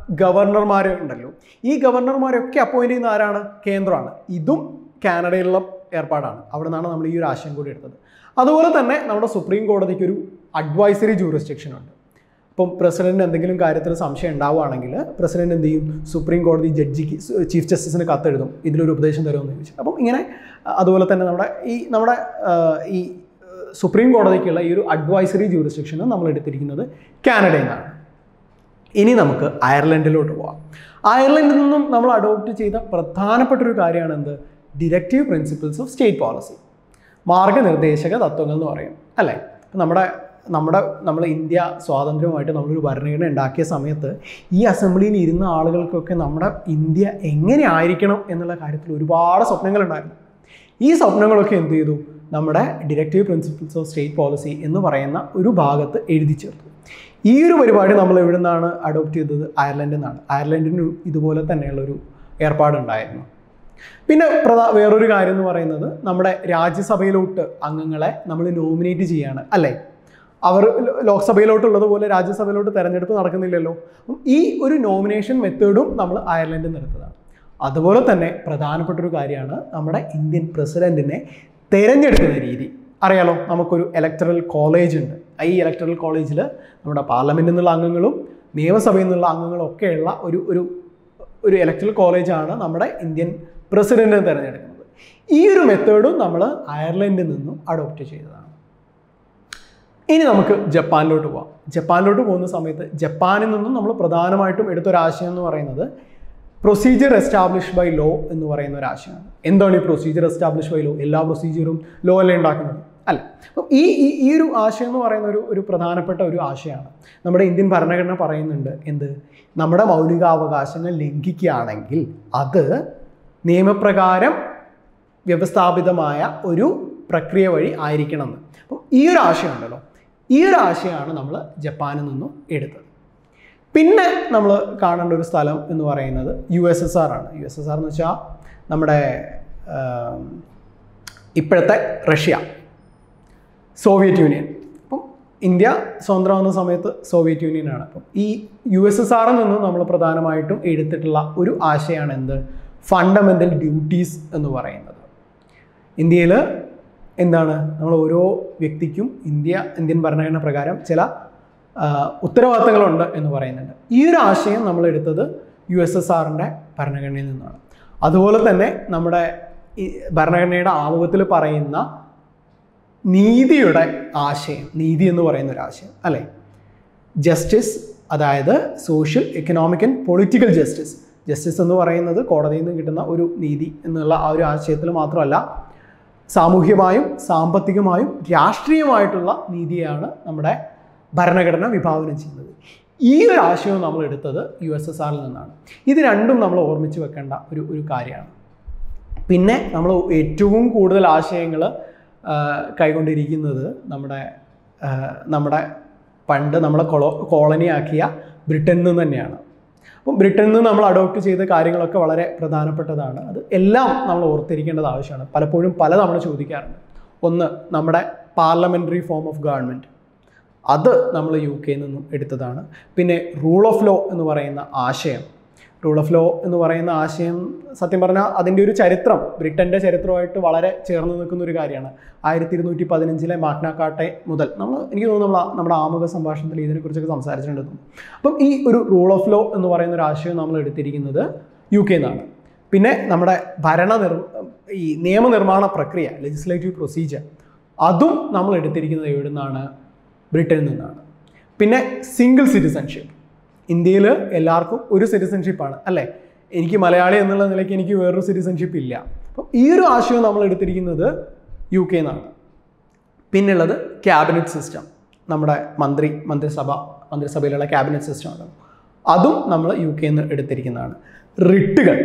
ഗവർണർമാർ ഉണ്ടല്ലോ ഈ ഗവർണർമാരൊക്കെ അപ്പോയിന്റ് ചെയ്യുന്ന ആരാണ് കേന്ദ്രമാണ് ഇതും കാനഡയിലുള്ള ഏർപ്പാടാണ് അവിടെ നിന്നാണ് നമ്മൾ ഈ ഒരു ആശയം കൂടി എടുത്തത് അതുപോലെ തന്നെ നമ്മുടെ സുപ്രീം കോടതിക്ക് ഒരു അഡ്വൈസറി ജൂറിസ്ഡിക്ഷൻ ഉണ്ട് ഇപ്പം പ്രസിഡന്റിന് എന്തെങ്കിലും കാര്യത്തിൽ സംശയം ഉണ്ടാവുകയാണെങ്കിൽ പ്രസിഡന്റ് എന്ത് ചെയ്യും സുപ്രീം കോടതി ജഡ്ജിക്ക് ചീഫ് ജസ്റ്റിസിന് കത്തെഴുതും ഇതിലൊരു ഉപദേശം തരുമെന്ന് ചോദിച്ചു അപ്പം ഇങ്ങനെ അഹ് അതുപോലെ തന്നെ നമ്മുടെ ഈ നമ്മുടെ ആഹ് ഈ ആഹ് സുപ്രീം കോടതിക്കുള്ള ഈ ഒരു അഡ്വൈസറി ജൂറിസ്ഡിക്ഷൻ നമ്മൾ എടുത്തിരിക്കുന്നത് കാനഡയിൽ നിന്നാണ് ഇനി നമുക്ക് അയർലൻഡിലോട്ട് പോവാം അയർലൻഡിൽ നിന്നും നമ്മൾ അഡോപ്റ്റ് ചെയ്ത പ്രധാനപ്പെട്ട ഒരു കാര്യമാണ് എന്ത് directive principles of state policy മാർഗനിർദ്ദേശക തത്വങ്ങൾ എന്ന് പറയും അല്ലേ ഇപ്പം നമ്മുടെ നമ്മുടെ നമ്മൾ ഇന്ത്യ സ്വാതന്ത്ര്യമായിട്ട് നമ്മളൊരു ഭരണഘടന ഉണ്ടാക്കിയ സമയത്ത് ഈ അസംബ്ലിയിൽ ഇരുന്ന ആളുകൾക്കൊക്കെ നമ്മുടെ ഇന്ത്യ എങ്ങനെ ആയിരിക്കണം എന്നുള്ള കാര്യത്തിൽ ഒരുപാട് സ്വപ്നങ്ങളുണ്ടായിരുന്നു ഈ സ്വപ്നങ്ങളൊക്കെ എന്ത് ചെയ്തു നമ്മുടെ directive principles of state policy എന്ന് പറയുന്ന ഒരു ഭാഗത്ത് എഴുതി ചേർത്തു ഈ ഒരു പരിപാടി നമ്മൾ എവിടെ നിന്നാണ് അഡോപ്റ്റ് ചെയ്തത് അയർലൻഡിൽ നിന്നാണ് അയർലൻഡിന് ഇതുപോലെ തന്നെയുള്ളൊരു ഏർപ്പാടുണ്ടായിരുന്നു പിന്നെ പ്രധാ വേറൊരു കാര്യം എന്ന് പറയുന്നത് നമ്മുടെ രാജ്യസഭയിലോട്ട് അംഗങ്ങളെ നമ്മൾ നോമിനേറ്റ് ചെയ്യാണ് അല്ലേ അവർ ലോ- ലോക്സഭയിലോട്ടുള്ളതുപോലെ രാജ്യസഭയിലോട്ട് തെരഞ്ഞെടുപ്പ് നടക്കുന്നില്ലല്ലോ അപ്പം ഈ ഒരു നോമിനേഷൻ മെത്തേഡും നമ്മൾ അയർലൻഡിൽ നിന്ന് എടുത്തതാണ് അതുപോലെ തന്നെ പ്രധാനപ്പെട്ട ഒരു കാര്യമാണ് നമ്മുടെ ഇന്ത്യൻ പ്രസിഡന്റിനെ തെരഞ്ഞെടുക്കുന്ന രീതി അറിയാലോ നമുക്കൊരു ഇലക്ടറൽ കോളേജ് ഉണ്ട് ഈ ഇലക്ടറൽ കോളേജിൽ നമ്മുടെ പാർലമെൻറ്റിൽ നിന്നുള്ള അംഗങ്ങളും നിയമസഭയിൽ നിന്നുള്ള അംഗങ്ങളും ഒക്കെയുള്ള ഒരു ഒരു ഒരു ഇലക്ടറൽ കോളേജാണ് നമ്മുടെ ഇന്ത്യൻ പ്രസിഡന്റിനെ തിരഞ്ഞെടുക്കുന്നത് ഈ ഒരു മെത്തേഡും നമ്മൾ അയർലൻഡിൽ നിന്നും അഡോപ്റ്റ് ചെയ്തതാണ് ഇനി നമുക്ക് ജപ്പാനിലോട്ട് പോവാം ജപ്പാനിലോട്ട് പോകുന്ന സമയത്ത് ജപ്പാനിൽ നിന്നും നമ്മൾ പ്രധാനമായിട്ടും എടുത്തൊരാശയം എന്ന് പറയുന്നത് പ്രൊസീജിയർ എസ്റ്റാബ്ലിഷ് ബൈ ലോ എന്ന് പറയുന്ന ഒരു ആശയമാണ് എന്താണ് ഈ പ്രൊസീജിയർ എസ്റ്റാബ്ലിഷ് ബൈ ലോ എല്ലാ പ്രൊസീജിയറും ലോ അല്ലേ ഉണ്ടാക്കുന്നത് അല്ല അപ്പം ഈ ഈ ഈ ഒരു ആശയം എന്ന് പറയുന്ന ഒരു ഒരു പ്രധാനപ്പെട്ട ഒരു ആശയമാണ് നമ്മുടെ ഇന്ത്യൻ ഭരണഘടന പറയുന്നുണ്ട് എന്ത് നമ്മുടെ മൗലികാവകാശങ്ങൾ ലംഘിക്കുകയാണെങ്കിൽ അത് നിയമപ്രകാരം വ്യവസ്ഥാപിതമായ ഒരു പ്രക്രിയ വഴി ആയിരിക്കണം എന്ന് അപ്പം ഈ ഒരു ആശയം ഉണ്ടല്ലോ ഈ ഒരു ആശയമാണ് നമ്മൾ ജപ്പാനിൽ നിന്നും എടുത്തത് പിന്നെ നമ്മൾ കാണേണ്ട ഒരു സ്ഥലം എന്ന് പറയുന്നത് യു എസ് എസ് ആർ ആണ് യു എസ് എസ് ആർ എന്ന് വെച്ചാൽ നമ്മുടെ ആം, ഇപ്പോഴത്തെ റഷ്യ സോവിയറ്റ് യൂണിയൻ അപ്പം ഇന്ത്യ സ്വതന്ത്രം വന്ന സമയത്ത് സോവിയറ്റ് യൂണിയനാണ് അപ്പം ഈ യു എസ് എസ് ആറിൽ നിന്നും നമ്മൾ പ്രധാനമായിട്ടും എടുത്തിട്ടുള്ള ഒരു ആശയമാണ് എന്ത് ഫണ്ടമെൻ്റൽ ഡ്യൂട്ടീസ് എന്ന് പറയുന്നത് ഇന്ത്യയിൽ എന്താണ് നമ്മൾ ഓരോ വ്യക്തിക്കും ഇന്ത്യ ഇന്ത്യൻ ഭരണഘടന പ്രകാരം ചില ആ, ഉത്തരവാദിത്തങ്ങളുണ്ട് എന്ന് പറയുന്നുണ്ട് ഈ ഒരു ആശയം നമ്മൾ എടുത്തത് യു എസ് എസ് ആറിൻ്റെ ഭരണഘടനയിൽ നിന്നാണ് അതുപോലെ തന്നെ നമ്മുടെ ഈ ഭരണഘടനയുടെ ആമുഖത്തിൽ പറയുന്ന നീതിയുടെ ആശയം നീതി എന്ന് പറയുന്ന ഒരു ആശയം അല്ലേ ജസ്റ്റിസ് അതായത് social economic and political justice justice എന്ന് പറയുന്നത് കോടതിയിൽ നിന്ന് കിട്ടുന്ന ഒരു നീതി എന്നുള്ള ആ ഒരു ആശയത്തിൽ മാത്രമല്ല സാമൂഹ്യമായും സാമ്പത്തികമായും രാഷ്ട്രീയമായിട്ടുള്ള നീതിയാണ് നമ്മുടെ ഭരണഘടന വിഭാവനം ചെയ്യുന്നത് ഈ ഒരു ആശയവും നമ്മൾ എടുത്തത് യു എസ് എസ് ആറിൽ നിന്നാണ് ഇത് രണ്ടും നമ്മൾ ഓർമ്മിച്ച് വെക്കേണ്ട ഒരു ഒരു കാര്യമാണ് പിന്നെ നമ്മൾ ഏറ്റവും കൂടുതൽ ആശയങ്ങൾ കൈകൊണ്ടിരിക്കുന്നത് നമ്മുടെ ആ, നമ്മുടെ പണ്ട് നമ്മളെ കൊളോ കോളനി ആക്കിയ ബ്രിട്ടനിൽ നിന്ന് തന്നെയാണ് അപ്പം ബ്രിട്ടനിൽ നിന്ന് നമ്മൾ അഡോപ്റ്റ് ചെയ്ത കാര്യങ്ങളൊക്കെ വളരെ പ്രധാനപ്പെട്ടതാണ് അത് എല്ലാം നമ്മൾ ഓർത്തിരിക്കേണ്ടത് ആവശ്യമാണ് പലപ്പോഴും പലതവണ ചോദിക്കാറുണ്ട് ഒന്ന് നമ്മുടെ പാർലമെൻ്ററി ഫോം ഓഫ് ഗവൺമെൻറ് അത് നമ്മൾ യു കെയിൽ നിന്നും എടുത്തതാണ് പിന്നെ റൂൾ ഓഫ് ലോ എന്ന് പറയുന്ന ആശയം റൂൾ ഓഫ് ലോ എന്ന് പറയുന്ന ആശയം സത്യം പറഞ്ഞാൽ അതിൻ്റെ ഒരു ചരിത്രം ബ്രിട്ടൻ്റെ ചരിത്രമായിട്ട് വളരെ ചേർന്ന് നിൽക്കുന്ന ഒരു കാര്യമാണ് ആയിരത്തി ഇരുന്നൂറ്റി പതിനഞ്ചിലെ മാഗ്നാക്കാട്ടെ മുതൽ നമ്മൾ എനിക്ക് തോന്നുന്നു നമ്മൾ ആ- നമ്മുടെ ആമുഖ സംഭാഷണത്തിൽ ഇതിനെക്കുറിച്ചൊക്കെ സംസാരിച്ചിട്ടുണ്ട് എന്ന് തോന്നുന്നു. അപ്പം ഈ ഒരു റൂൾ ഓഫ് ലോ എന്ന് പറയുന്ന ഒരു ആശയം നമ്മൾ എടുത്തിരിക്കുന്നത് യു കെ നിന്നാണ് പിന്നെ നമ്മുടെ ഭരണ നിർ ഈ നിയമനിർമ്മാണ പ്രക്രിയ ലെജിസ്ലേറ്റീവ് പ്രൊസീജിയർ അതും നമ്മൾ എടുത്തിരിക്കുന്നത് എവിടെ നിന്നാണ് ബ്രിട്ടനിൽ നിന്നാണ് പിന്നെ സിംഗിൾ സിറ്റിസൺഷിപ്പ് ഇന്ത്യയിൽ എല്ലാവർക്കും ഒരു സിറ്റിസൺഷിപ്പാണ് അല്ലേ എനിക്ക് മലയാളി എന്നുള്ള നിലയ്ക്ക് എനിക്ക് വേറൊരു സിറ്റിസൺഷിപ്പ് ഇല്ല അപ്പം ഈ ഒരു ആശയം നമ്മൾ എടുത്തിരിക്കുന്നത് യു കെ നിന്നാണ് പിന്നുള്ളത് ക്യാബിനറ്റ് സിസ്റ്റം നമ്മുടെ മന്ത്രി മന്ത്രിസഭ മന്ത്രിസഭയിലുള്ള ക്യാബിനറ്റ് സിസ്റ്റം ആണ് അതും നമ്മൾ യു കെയിൽ നിന്ന് എടുത്തിരിക്കുന്നതാണ് റിട്ടുകൾ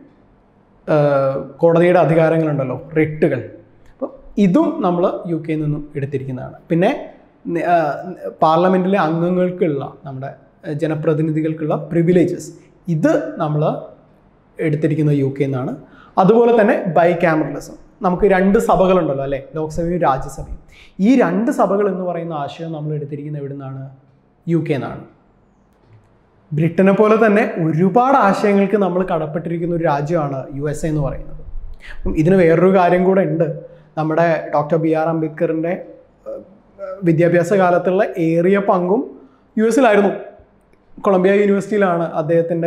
ഏഹ് കോടതിയുടെ അധികാരങ്ങളുണ്ടല്ലോ റിട്ടുകൾ അപ്പം ഇതും നമ്മൾ യു കെയിൽ നിന്നും എടുത്തിരിക്കുന്നതാണ് പിന്നെ നി- ആ, പാർലമെൻറ്റിലെ അംഗങ്ങൾക്കുള്ള നമ്മുടെ ഏഹ് ജനപ്രതിനിധികൾക്കുള്ള പ്രിവിലേജസ് ഇത് നമ്മൾ എടുത്തിരിക്കുന്നത് യു കെയിൽ നിന്നാണ് അതുപോലെ തന്നെ ബൈ ക്യാമറലിസം നമുക്ക് രണ്ട് സഭകളുണ്ടല്ലോ അല്ലേ ലോക്സഭയും രാജ്യസഭയും ഈ രണ്ട് സഭകൾ എന്ന് പറയുന്ന ആശയം നമ്മൾ എടുത്തിരിക്കുന്നത് എവിടെ നിന്നാണ് യു കെ നിന്നാണ് ബ്രിട്ടനെ പോലെ തന്നെ ഒരുപാട് ആശയങ്ങൾക്ക് നമ്മൾ കടപ്പെട്ടിരിക്കുന്ന ഒരു രാജ്യമാണ് യു എസ് എ എന്ന് പറയുന്നത് അപ്പം ഇതിന് വേറൊരു കാര്യം കൂടെ ഉണ്ട് നമ്മുടെ ഡോക്ടർ ബി ആർ അംബേദ്കറിൻ്റെ വിദ്യാഭ്യാസ കാലത്തുള്ള ഏറിയ പങ്കും യു എസിലായിരുന്നു കൊളംബിയ യൂണിവേഴ്സിറ്റിയിലാണ് അദ്ദേഹത്തിൻ്റെ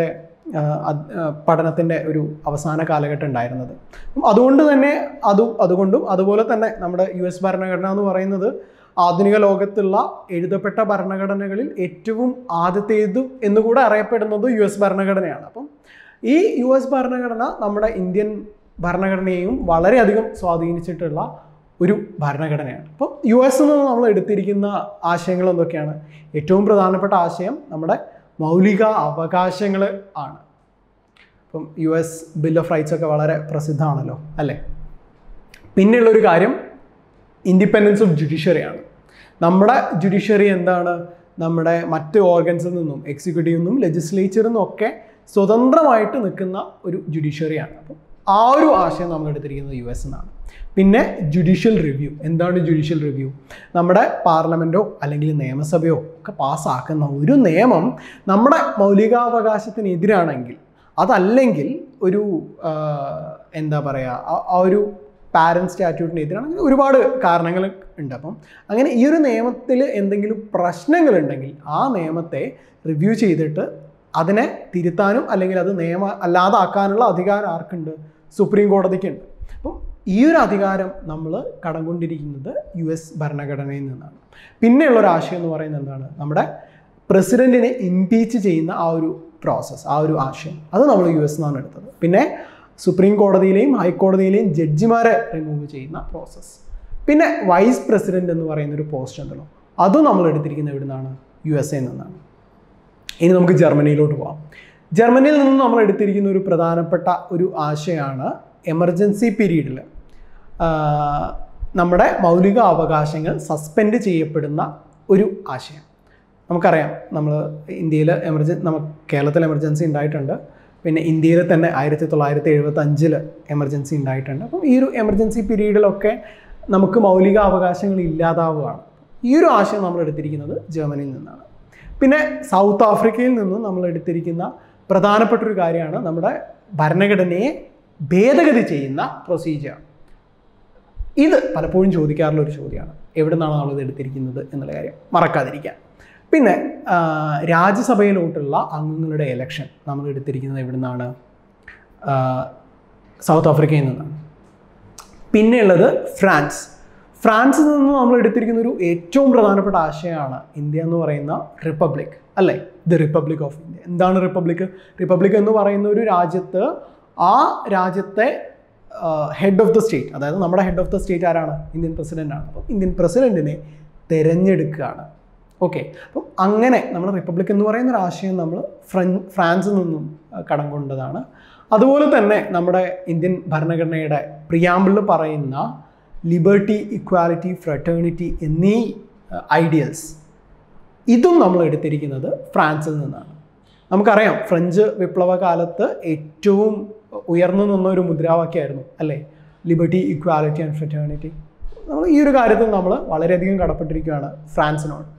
പഠനത്തിൻ്റെ ഒരു അവസാന കാലഘട്ടം ഉണ്ടായിരുന്നത് അപ്പം അതുകൊണ്ട് തന്നെ അതും അതുകൊണ്ടും അതുപോലെ തന്നെ നമ്മുടെ യു എസ് ഭരണഘടന എന്ന് പറയുന്നത് ആധുനിക ലോകത്തുള്ള എഴുതപ്പെട്ട ഭരണഘടനകളിൽ ഏറ്റവും ആദ്യത്തേതും എന്നുകൂടെ അറിയപ്പെടുന്നത് യു എസ് ഭരണഘടനയാണ് അപ്പം ഈ യു എസ് ഭരണഘടന നമ്മുടെ ഇന്ത്യൻ ഭരണഘടനയെയും വളരെയധികം സ്വാധീനിച്ചിട്ടുള്ള ഒരു ഭരണഘടനയാണ് അപ്പം യു എസ് നിന്ന് നമ്മൾ എടുത്തിരിക്കുന്ന ആശയങ്ങൾ എന്തൊക്കെയാണ് ഏറ്റവും പ്രധാനപ്പെട്ട ആശയം നമ്മുടെ മൗലിക അവകാശങ്ങൾ ആണ് ഇപ്പം U S bill of rights ഒക്കെ വളരെ പ്രസിദ്ധമാണല്ലോ അല്ലേ പിന്നെയുള്ളൊരു കാര്യം ഇൻഡിപെൻഡൻസ് ഓഫ് ജുഡീഷ്യറിയാണ് നമ്മുടെ ജുഡീഷ്യറി എന്താണ് നമ്മുടെ മറ്റ് ഓർഗൻസിൽ നിന്നും എക്സിക്യൂട്ടീവിൽ നിന്നും ലെജിസ്ലേച്ചറിൽ നിന്നും ഒക്കെ സ്വതന്ത്രമായിട്ട് നിൽക്കുന്ന ഒരു ജുഡീഷ്യറിയാണ് അപ്പം ആ ഒരു ആശയം നമ്മൾ എടുത്തിരിക്കുന്നത് യു എസ് എന്നാണ് പിന്നെ ജുഡീഷ്യൽ റിവ്യൂ എന്താണ് ജുഡീഷ്യൽ റിവ്യൂ നമ്മുടെ പാർലമെൻറ്റോ അല്ലെങ്കിൽ നിയമസഭയോ ഒക്കെ പാസ്സാക്കുന്ന ഒരു നിയമം നമ്മുടെ മൗലികാവകാശത്തിനെതിരാണെങ്കിൽ അതല്ലെങ്കിൽ ഒരു ആ, എന്താ പറയുക ആ- ആ ഒരു പാരൻറ്റ് സ്റ്റാറ്റ്യൂട്ടിനെതിരാണ് അങ്ങനെ ഒരുപാട് കാരണങ്ങൾ ഉണ്ട് അപ്പം അങ്ങനെ ഈ ഒരു നിയമത്തിൽ എന്തെങ്കിലും പ്രശ്നങ്ങളുണ്ടെങ്കിൽ ആ നിയമത്തെ റിവ്യൂ ചെയ്തിട്ട് അതിനെ തിരുത്താനും അല്ലെങ്കിൽ അത് നിയമ അല്ലാതാക്കാനുള്ള അധികാരം ആർക്കുണ്ട് സുപ്രീം കോടതിക്കുണ്ട് അപ്പം ഈ ഒരു അധികാരം നമ്മൾ കടം കൊണ്ടിരിക്കുന്നത് യു എസ് ഭരണഘടനയിൽ നിന്നാണ് പിന്നെയുള്ള ഒരു ആശയം എന്ന് പറയുന്നത് എന്താണ് നമ്മുടെ പ്രസിഡന്റിനെ ഇംപീച്ച് ചെയ്യുന്ന ആ ഒരു പ്രോസസ്സ് ആ ഒരു ആശയം അത് നമ്മൾ യു എസ് നിന്നാണ് എടുത്തത് പിന്നെ സുപ്രീം കോടതിയിലെയും ഹൈക്കോടതിയിലെയും ജഡ്ജിമാരെ റിമൂവ് ചെയ്യുന്ന പ്രോസസ്സ് പിന്നെ വൈസ് പ്രസിഡന്റ് എന്ന് പറയുന്ന ഒരു പോസ്റ്റ് ഉണ്ടല്ലോ അതും നമ്മൾ എടുത്തിരിക്കുന്നത് എവിടെ നിന്നാണ് യു എസ് എ നിന്നാണ് ഇനി നമുക്ക് ജർമ്മനിയിലോട്ട് പോകാം ജർമ്മനിയിൽ നിന്ന് നമ്മൾ എടുത്തിരിക്കുന്ന ഒരു പ്രധാനപ്പെട്ട ഒരു ആശയമാണ് എമർജൻസി പീരീഡിൽ നമ്മുടെ മൗലിക അവകാശങ്ങൾ സസ്പെൻഡ് ചെയ്യപ്പെടുന്ന ഒരു ആശയം നമുക്കറിയാം നമ്മൾ ഇന്ത്യയിൽ എമർജൻ നമുക്ക് കേരളത്തിൽ എമർജൻസി ഉണ്ടായിട്ടുണ്ട് പിന്നെ ഇന്ത്യയിൽ തന്നെ ആയിരത്തി തൊള്ളായിരത്തി എഴുപത്തി അഞ്ചിൽ എമർജൻസി ഉണ്ടായിട്ടുണ്ട് അപ്പം ഈ ഒരു എമർജൻസി പീരീഡിലൊക്കെ നമുക്ക് മൗലിക അവകാശങ്ങൾ ഇല്ലാതാവുകയാണ് ഈ ഒരു ആശയം നമ്മൾ എടുത്തിരിക്കുന്നത് ജർമ്മനിയിൽ നിന്നാണ് പിന്നെ സൗത്ത് ആഫ്രിക്കയിൽ നിന്നും നമ്മൾ എടുത്തിരിക്കുന്ന പ്രധാനപ്പെട്ട ഒരു കാര്യമാണ് നമ്മുടെ ഭരണഘടനയെ ഭേദഗതി ചെയ്യുന്ന പ്രൊസീജിയർ ഇത് പലപ്പോഴും ചോദിക്കാറുള്ള ഒരു ചോദ്യമാണ് എവിടെ നിന്നാണ് നമ്മളിത് എടുത്തിരിക്കുന്നത് എന്നുള്ള കാര്യം മറക്കാതിരിക്കാൻ പിന്നെ ആ, രാജ്യസഭയിലോട്ടുള്ള അംഗങ്ങളുടെ എലക്ഷൻ നമ്മൾ എടുത്തിരിക്കുന്നത് എവിടെ നിന്നാണ് ആ, സൗത്ത് ആഫ്രിക്കയിൽ നിന്നാണ് പിന്നെയുള്ളത് ഫ്രാൻസ് ഫ്രാൻസിൽ നിന്ന് നമ്മൾ എടുത്തിരിക്കുന്ന ഒരു ഏറ്റവും പ്രധാനപ്പെട്ട ആശയമാണ് ഇന്ത്യ എന്ന് പറയുന്ന റിപ്പബ്ലിക് അല്ലേ ദ റിപ്പബ്ലിക് ഓഫ് ഇന്ത്യ എന്താണ് റിപ്പബ്ലിക് റിപ്പബ്ലിക് എന്ന് പറയുന്ന ഒരു രാജ്യത്ത് ആ രാജ്യത്തെ ഹെഡ് ഓഫ് ദ സ്റ്റേറ്റ് അതായത് നമ്മുടെ ഹെഡ് ഓഫ് ദ സ്റ്റേറ്റ് ആരാണ് ഇന്ത്യൻ പ്രസിഡൻ്റ് ആണ് അപ്പം ഇന്ത്യൻ പ്രസിഡൻറ്റിനെ തിരഞ്ഞെടുക്കുകയാണ് ഓക്കെ അപ്പം അങ്ങനെ നമ്മൾ റിപ്പബ്ലിക് എന്ന് പറയുന്ന ഒരു ആശയം നമ്മൾ ഫ്രൻ ഫ്രാൻസിൽ നിന്നും ആ, കടം കൊണ്ടതാണ് അതുപോലെ തന്നെ നമ്മുടെ ഇന്ത്യൻ ഭരണഘടനയുടെ പ്രിയാമ്പിളിൽ പറയുന്ന ലിബർട്ടി ഇക്വാലിറ്റി ഫ്രട്ടേണിറ്റി എന്നീ ഐഡിയൽസ് ഇതും നമ്മൾ എടുത്തിരിക്കുന്നത് ഫ്രാൻസിൽ നിന്നാണ് നമുക്കറിയാം ഫ്രഞ്ച് വിപ്ലവ കാലത്ത് ഏറ്റവും ഉയർന്നു നിന്ന ഒരു മുദ്രാവാക്യമായിരുന്നു അല്ലേ ലിബർട്ടി ഇക്വാലിറ്റി ആൻഡ് ഫ്രറ്റേണിറ്റി നമ്മൾ ഈ ഒരു കാര്യത്തിൽ നമ്മൾ വളരെയധികം കടപ്പെട്ടിരിക്കുകയാണ് ഫ്രാൻസിനോട്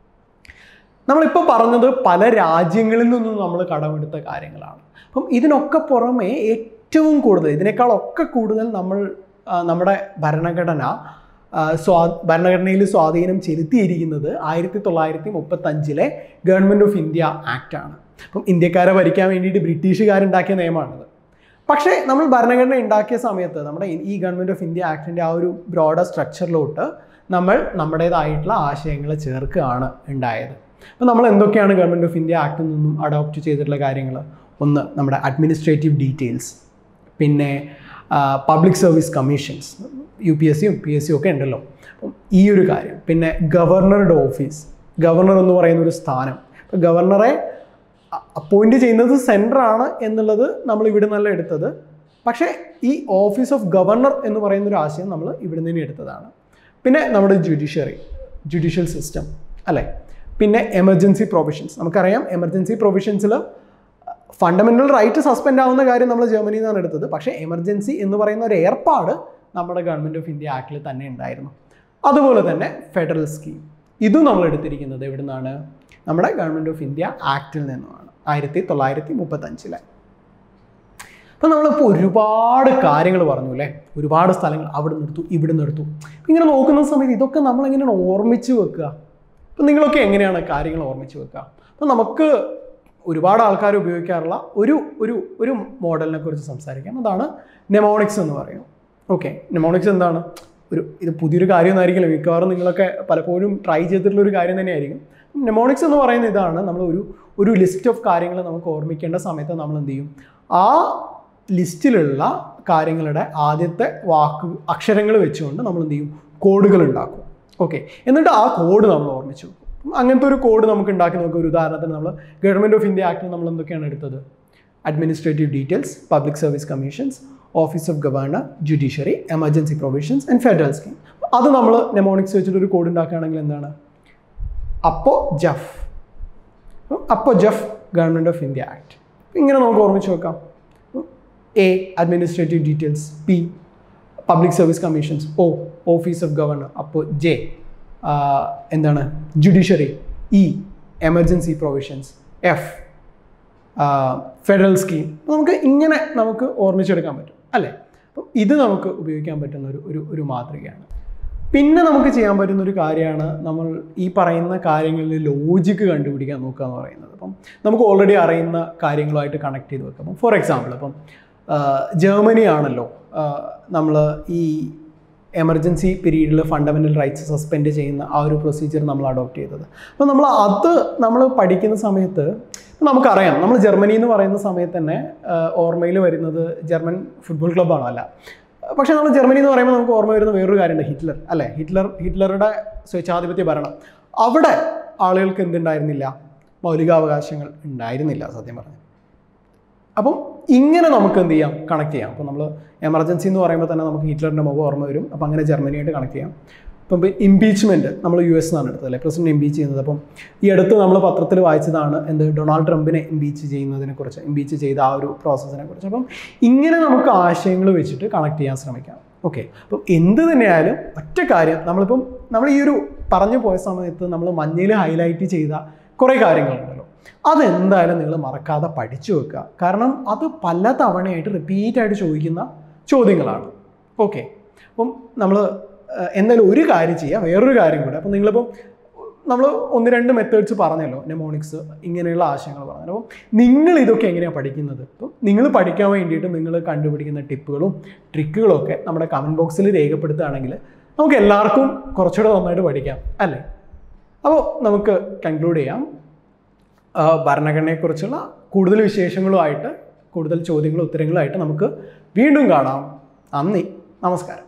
നമ്മളിപ്പോൾ പറഞ്ഞത് പല രാജ്യങ്ങളിൽ നിന്നും നമ്മൾ കടമെടുത്ത കാര്യങ്ങളാണ് അപ്പം ഇതിനൊക്കെ പുറമെ ഏറ്റവും കൂടുതൽ ഇതിനേക്കാളൊക്കെ കൂടുതൽ നമ്മൾ ആ, നമ്മുടെ ഭരണഘടന ആ, സ്വാ ഭരണഘടനയിൽ സ്വാധീനം ചെലുത്തിയിരിക്കുന്നത് ആയിരത്തി തൊള്ളായിരത്തി മുപ്പത്തഞ്ചിലെ ഗവൺമെൻറ് ഓഫ് ഇന്ത്യ ആക്റ്റാണ് അപ്പം ഇന്ത്യക്കാരെ ഭരിക്കാൻ വേണ്ടിയിട്ട് ബ്രിട്ടീഷുകാരുണ്ടാക്കിയ നിയമമാണിത് പക്ഷേ നമ്മൾ ഭരണഘടന ഉണ്ടാക്കിയ സമയത്ത് നമ്മുടെ ഈ- ഈ ഗവൺമെൻറ് ഓഫ് ഇന്ത്യ ആക്ടിൻ്റെ ആ ഒരു ബ്രോഡർ സ്ട്രക്ചറിലോട്ട് നമ്മൾ നമ്മുടേതായിട്ടുള്ള ആശയങ്ങൾ ചേർക്കുകയാണ് ഉണ്ടായത് അപ്പോൾ നമ്മൾ എന്തൊക്കെയാണ് ഗവൺമെൻറ് ഓഫ് ഇന്ത്യ ആക്ടിൽ നിന്നും അഡോപ്റ്റ് ചെയ്തിട്ടുള്ള കാര്യങ്ങൾ ഒന്ന് നമ്മുടെ അഡ്മിനിസ്ട്രേറ്റീവ് ഡീറ്റെയിൽസ് പിന്നെ public service commissions U P S സിയും പി എസ് സിയും ഒക്കെ ഉണ്ടല്ലോ അപ്പം ഈ ഒരു കാര്യം പിന്നെ ഗവർണറുടെ ഓഫീസ് ഗവർണർ എന്ന് പറയുന്ന ഒരു സ്ഥാനം അപ്പോൾ ഗവർണറെ അപ്പോയിന്റ് ചെയ്യുന്നത് സെൻറ്റർ ആണ് എന്നുള്ളത് നമ്മൾ ഇവിടെ നിന്നല്ല എടുത്തത് പക്ഷേ ഈ ഓഫീസ് ഓഫ് ഗവർണർ എന്ന് പറയുന്ന ഒരു ആശയം നമ്മൾ ഇവിടെ നിന്ന് എടുത്തതാണ് പിന്നെ നമ്മുടെ ജുഡീഷ്യറി ജുഡീഷ്യൽ സിസ്റ്റം അല്ലേ പിന്നെ എമർജൻസി പ്രൊവിഷൻസ് നമുക്കറിയാം എമർജൻസി പ്രൊവിഷൻസിൽ ഫണ്ടമെൻ്റൽ റൈറ്റ് സസ്പെൻഡ് ആവുന്ന കാര്യം നമ്മൾ ജർമ്മനിയിൽ നിന്നാണ് എടുത്തത് പക്ഷേ എമർജൻസി എന്ന് പറയുന്ന ഒരു ഏർപ്പാട് നമ്മുടെ ഗവൺമെൻറ് ഓഫ് ഇന്ത്യ ആക്ടിൽ തന്നെ ഉണ്ടായിരുന്നു അതുപോലെ തന്നെ ഫെഡറൽ സ്കീം ഇതും നമ്മൾ എടുത്തിരിക്കുന്നത് എവിടെ നിന്നാണ് നമ്മുടെ ഗവൺമെൻറ് ഓഫ് ഇന്ത്യ ആക്റ്റിൽ നിന്നുമാണ് ആയിരത്തി തൊള്ളായിരത്തി മുപ്പത്തഞ്ചിലെ അപ്പം നമ്മളിപ്പോൾ ഒരുപാട് കാര്യങ്ങൾ പറഞ്ഞു അല്ലേ ഒരുപാട് സ്ഥലങ്ങൾ അവിടെ നിർത്തു ഇവിടെ നിർത്തു ഇങ്ങനെ നോക്കുന്ന സമയത്ത് ഇതൊക്കെ നമ്മളെങ്ങനെയാണ് ഓർമ്മിച്ച് വെക്കുക അപ്പം നിങ്ങളൊക്കെ എങ്ങനെയാണ് കാര്യങ്ങൾ ഓർമ്മിച്ച് വെക്കുക അപ്പം നമുക്ക് ഒരുപാട് ആൾക്കാർ ഉപയോഗിക്കാറുള്ള ഒരു ഒരു ഒരു മോഡലിനെ കുറിച്ച് സംസാരിക്കാം അതാണ് നെമോണിക്സ് എന്ന് പറയും ഓക്കെ നെമോണിക്സ് എന്താണ് ഒരു ഇത് പുതിയൊരു കാര്യമൊന്നും ആയിരിക്കില്ല മിക്കവാറും നിങ്ങളൊക്കെ പലപ്പോഴും ട്രൈ ചെയ്തിട്ടുള്ള ഒരു കാര്യം തന്നെയായിരിക്കും നെമോണിക്സ് എന്ന് പറയുന്ന ഇതാണ് നമ്മൾ ഒരു ഒരു ലിസ്റ്റ് ഓഫ് കാര്യങ്ങൾ നമുക്ക് ഓർമ്മിക്കേണ്ട സമയത്ത് നമ്മൾ എന്ത് ചെയ്യും ആ ലിസ്റ്റിലുള്ള കാര്യങ്ങളുടെ ആദ്യത്തെ വാക്ക് അക്ഷരങ്ങൾ വെച്ചുകൊണ്ട് നമ്മൾ എന്ത് ചെയ്യും കോഡുകൾ ഉണ്ടാക്കും ഓക്കെ എന്നിട്ട് ആ കോഡ് നമ്മൾ ഓർമ്മിച്ചു വെക്കും അപ്പം അങ്ങനത്തെ ഒരു കോഡ് നമുക്ക് ഉണ്ടാക്കി നോക്കുക ഒരു ഉദാഹരണത്തിന് നമ്മൾ ഗവൺമെൻറ് ഓഫ് ഇന്ത്യ ആക്ടിൽ നമ്മൾ എന്തൊക്കെയാണ് എടുത്തത് administrative details public service commissions office of governor judiciary emergency provisions and federal scheme അത് നമ്മൾ നെമോണിക്സ് വെച്ചിട്ട് ഒരു കോഡ് ഉണ്ടാക്കുകയാണെങ്കിൽ എന്താണ് അപ്പോ ജഫ് അപ്പോ ജഫ് ഗവൺമെൻറ് ഓഫ് ഇന്ത്യ ആക്ട് ഇങ്ങനെ നമുക്ക് ഓർമ്മിച്ച് വെക്കാം A administrative details P public service commissions O office of governor അപ്പോൾ ജെ എന്താണ് judiciary E emergency provisions F federal scheme നമുക്ക് ഇങ്ങനെ നമുക്ക് ഓർമ്മിച്ചെടുക്കാൻ പറ്റും അല്ലേ അപ്പം ഇത് നമുക്ക് ഉപയോഗിക്കാൻ പറ്റുന്ന ഒരു ഒരു ഒരു മാതൃകയാണ് പിന്നെ നമുക്ക് ചെയ്യാൻ പറ്റുന്ന ഒരു കാര്യമാണ് നമ്മൾ ഈ പറയുന്ന കാര്യങ്ങളിൽ ലോജിക്ക് കണ്ടുപിടിക്കാൻ നോക്കുക എന്ന് പറയുന്നത് അപ്പം നമുക്ക് ഓൾറെഡി അറിയുന്ന കാര്യങ്ങളുമായിട്ട് കണക്ട് ചെയ്ത് വെക്കാം അപ്പം ഫോർ എക്സാമ്പിൾ അപ്പം ജർമ്മനി ആണല്ലോ നമ്മൾ ഈ എമർജൻസി പീരീഡിൽ ഫണ്ടമെൻ്റൽ റൈറ്റ്സ് സസ്പെൻഡ് ചെയ്യുന്ന ആ ഒരു പ്രൊസീജിയർ നമ്മൾ അഡോപ്റ്റ് ചെയ്തത് അപ്പോൾ നമ്മൾ അത് നമ്മൾ പഠിക്കുന്ന സമയത്ത് നമുക്കറിയാം നമ്മൾ ജർമ്മനി എന്ന് പറയുന്ന സമയത്ത് തന്നെ ഓർമ്മയിൽ വരുന്നത് ജർമ്മൻ ഫുട്ബോൾ ക്ലബ്ബാണോ അല്ല പക്ഷേ നമ്മൾ ജർമ്മനി എന്ന് പറയുമ്പോൾ നമുക്ക് ഓർമ്മ വരുന്ന വേറൊരു കാര്യമുണ്ട് ഹിറ്റ്ലർ അല്ലേ ഹിറ്റ്ലർ ഹിറ്റ്ലറുടെ സ്വേച്ഛാധിപത്യ ഭരണം അവിടെ ആളുകൾക്ക് എന്തുണ്ടായിരുന്നില്ല മൗലികാവകാശങ്ങൾ ഉണ്ടായിരുന്നില്ല സത്യം പറഞ്ഞു അപ്പം ഇങ്ങനെ നമുക്ക് എന്ത് ചെയ്യാം കണക്ട് ചെയ്യാം അപ്പോൾ നമ്മൾ എമർജൻസി എന്ന് പറയുമ്പോൾ തന്നെ നമുക്ക് ഹിറ്റ്ലറിൻ്റെ മുഖം ഓർമ്മ വരും അപ്പം അങ്ങനെ ജർമ്മനിയായിട്ട് കണക്ട് ചെയ്യാം ഇപ്പം ഇംപീച്ച്മെൻറ്റ് നമ്മൾ യു എസ് നിന്നാണ് എടുത്തത് അല്ലേ പ്രസിഡന്റ് ഇംപീച്ച് ചെയ്യുന്നത് അപ്പം ഈ അടുത്ത് നമ്മൾ പത്രത്തിൽ വായിച്ചതാണ് എന്ത് ഡൊണാൾഡ് ട്രംപിനെ ഇംപീച്ച് ചെയ്യുന്നതിനെ കുറിച്ച് ഇംപീച്ച് ചെയ്ത ആ ഒരു പ്രോസസ്സിനെ കുറിച്ച് അപ്പം ഇങ്ങനെ നമുക്ക് ആശയങ്ങൾ വെച്ചിട്ട് കണക്ട് ചെയ്യാൻ ശ്രമിക്കാം ഓക്കെ അപ്പം എന്ത് തന്നെയായാലും ഒറ്റ കാര്യം നമ്മളിപ്പം നമ്മൾ ഈ ഒരു പറഞ്ഞു പോയ സമയത്ത് നമ്മൾ മഞ്ഞയിൽ ഹൈലൈറ്റ് ചെയ്ത കുറേ കാര്യങ്ങളുണ്ടല്ലോ അതെന്തായാലും നിങ്ങൾ മറക്കാതെ പഠിച്ചു വെക്കുക കാരണം അത് പല തവണയായിട്ട് റിപ്പീറ്റ് ആയിട്ട് ചോദിക്കുന്ന ചോദ്യങ്ങളാണ് ഓക്കെ അപ്പം നമ്മൾ എന്തായാലും ഒരു കാര്യം ചെയ്യുക വേറൊരു കാര്യം കൂടെ അപ്പം നിങ്ങളിപ്പം നമ്മൾ ഒന്ന് രണ്ട് മെത്തേഡ്സ് പറഞ്ഞല്ലോ നെമോണിക്സ് ഇങ്ങനെയുള്ള ആശയങ്ങൾ പറഞ്ഞു അപ്പം നിങ്ങൾ ഇതൊക്കെ എങ്ങനെയാണ് പഠിക്കുന്നത് അപ്പം നിങ്ങൾ പഠിക്കാൻ വേണ്ടിയിട്ട് നിങ്ങൾ കണ്ടുപിടിക്കുന്ന ടിപ്പുകളും ട്രിക്കുകളും ഒക്കെ നമ്മുടെ കമൻറ്റ് ബോക്സിൽ രേഖപ്പെടുത്തുകയാണെങ്കിൽ നമുക്ക് എല്ലാവർക്കും കുറച്ചുകൂടെ നന്നായിട്ട് പഠിക്കാം അല്ലേ അപ്പോൾ നമുക്ക് കൺക്ലൂഡ് ചെയ്യാം ഭരണഘടനയെക്കുറിച്ചുള്ള കൂടുതൽ വിശേഷങ്ങളുമായിട്ട് കൂടുതൽ ചോദ്യങ്ങളും ഉത്തരങ്ങളുമായിട്ട് നമുക്ക് വീണ്ടും കാണാം നന്ദി നമസ്കാരം